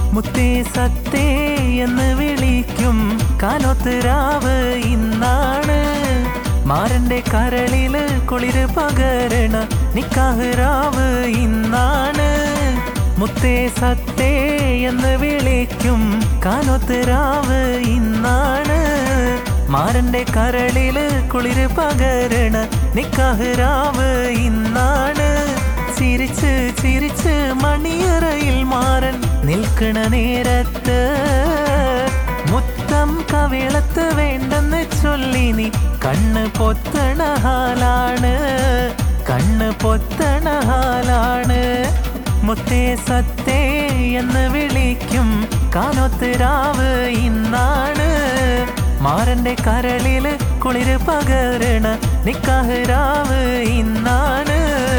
മുത്തേ സത്തേ എന്ന് വിളിക്കും കാനോത്ത് രാവ് ഇന്നാണ് മാരന്റെ കരളില് കുളിര് പകരണ നിക്കാഹ് രാവ് ഇന്നാണ് മുത്തേ സത്തേ എന്ന് വിളിക്കും കാനോത്ത് രാവ് ഇന്നാണ് മാരന്റെ കരളില് കുളിര് പകരണ നിക്കാഹ് രാവ് ഇന്നാണ് ചിരിച്ച് ചിരിച്ച് മണിയറയിൽ മാറൻ നിൽക്കണ നേരത്ത് മുത്തം കവിളത്ത് വേണ്ടെന്ന് ചൊല്ലി നീ കണ്ണ് പൊത്തണ ഹാലാണ് കണ്ണ് പൊത്തണ ഹാലാണ് മുത്തേ സത്തേ എന്ന് വിളിക്കും കാനൊത്ത് രാവ് ഇന്നാണ് മാരന്റെ കരളില് കുളിര് പകരണ നിക്കാഹ് രാവ് ഇന്നാണ്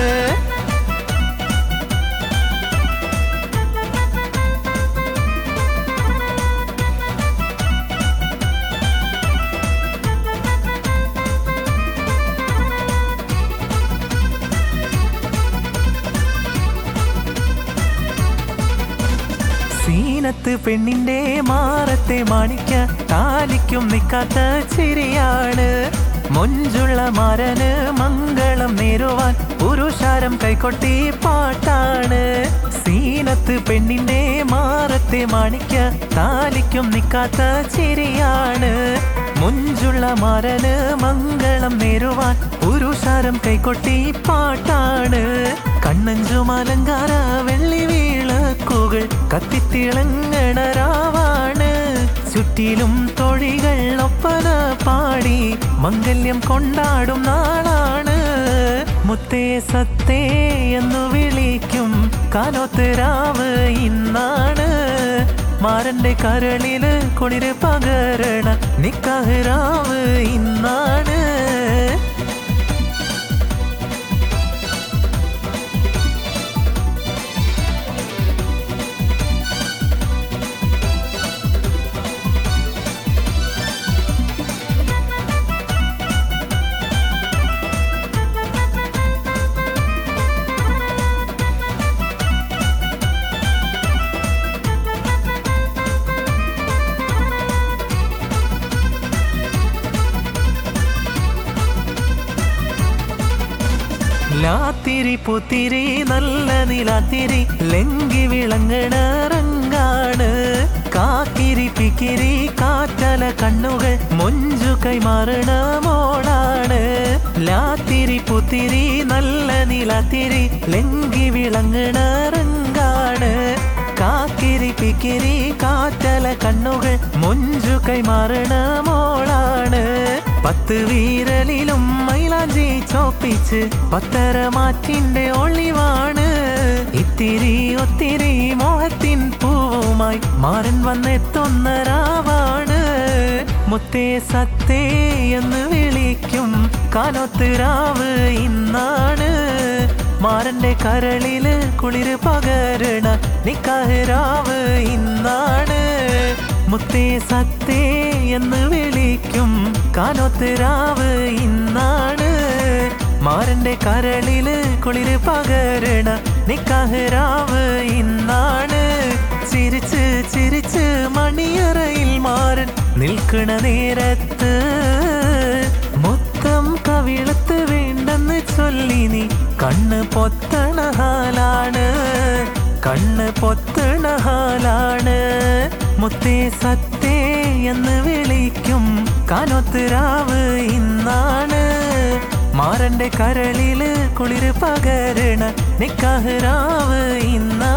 സീനത്ത് പെണ്ണിന്റെ മാറത്തെ മാണിക്ക താലിക്കും നിക്കാത്ത ചിരിയാണ് മൊഞ്ചുള്ള മരന് മംഗളം നേരുവാൻ പുരുഷാരം കൈകൊട്ടി പാട്ടാണ് സീനത്ത് പെണ്ണിന്റെ മാറത്തെ മാണിക്ക താലിക്കും നിക്കാത്ത ചിരിയാണ് മുഞ്ചുള്ള മരന് മംഗളം നേരുവാൻ പുരുഷാരം കൈകൊട്ടി പാട്ടാണ് കണ്ണഞ്ചും അലങ്കാര വെള്ളി വിളക്കുകൾ കത്തിത്തിളങ്ങണ രാവാണ് ചുറ്റിലും തൊഴികൾ ഒപ്പന പാടി മംഗല്യം കൊണ്ടാടും നാളാണ് മുത്തേ സത്തേ എന്നു വിളിക്കും കാനോത്ത് രാവ് ഇന്നാണ് മാരന്റെ കരളില് കുളിര് പകരണ നിക്കാഹ് രാവ് ഇന്നാണ് ലാത്തിരി പുത്തിരി നല്ല നിലാത്തിരി ലങ്കി വിളങ്ങണ റങ്കാണ് കാക്കിരി പിക്കിരി കാറ്റല കണ്ണുകൾ മൊഞ്ചു കൈമാറണ മോളാണ് ലാത്തിരി പുത്തിരി നല്ല നിലാത്തിരി ലങ്കി വിളങ്ങണ റങ്കാണ് കാക്കിരി പിക്കിരി കാറ്റല കണ്ണുകൾ മൊഞ്ചു കൈമാറണ മോളാണ് പത്ത് വീരലിലും മൈലാഞ്ചി ചോപ്പിച്ച് പത്തര മാറ്റിന്റെ ഒളിവാണ് ഇത്തിരി ഒത്തിരി മോഹത്തിൻ പൂവുമായി മാറൻ വന്നെത്തുന്ന രാവാണ് മുത്തേ സത്തേ എന്ന് വിളിക്കും കാനൊത്ത് രാവ് ഇന്നാണ് മാരന്റെ കരളില് കുളിര് പകരണ നിക്കാഹ് രാവ് ഇന്നാണ് മുത്തേ സത്തേ എന്ന് വിളിക്കും കാനൊത്ത് രാവ് ഇന്നാണ് മാരന്റെ കരളില് കുളിര് പകരണ നിക്കാഹ് രാവ് ഇന്നാണ് ചിരിച്ച് ചിരിച്ച് മണിയറയിൽ മാറൻ നിൽക്കണ നേരത്ത് മൊത്തം കവിളത്ത് വേണ്ടെന്ന് ചൊല്ലി നീ കണ്ണ് പൊത്തണ ഹാലാണ് കണ്ണ് പൊത്തണ ഹാലാണ് മുത്തേ സത്തേ എന്ന് വിളിക്കും കാനൊത്ത് രാവ് ഇന്നാണ് മാരന്റെ കരളില് കുളിര് പകരണ നിക്കാഹ് രാവ് ഇന്നാണ്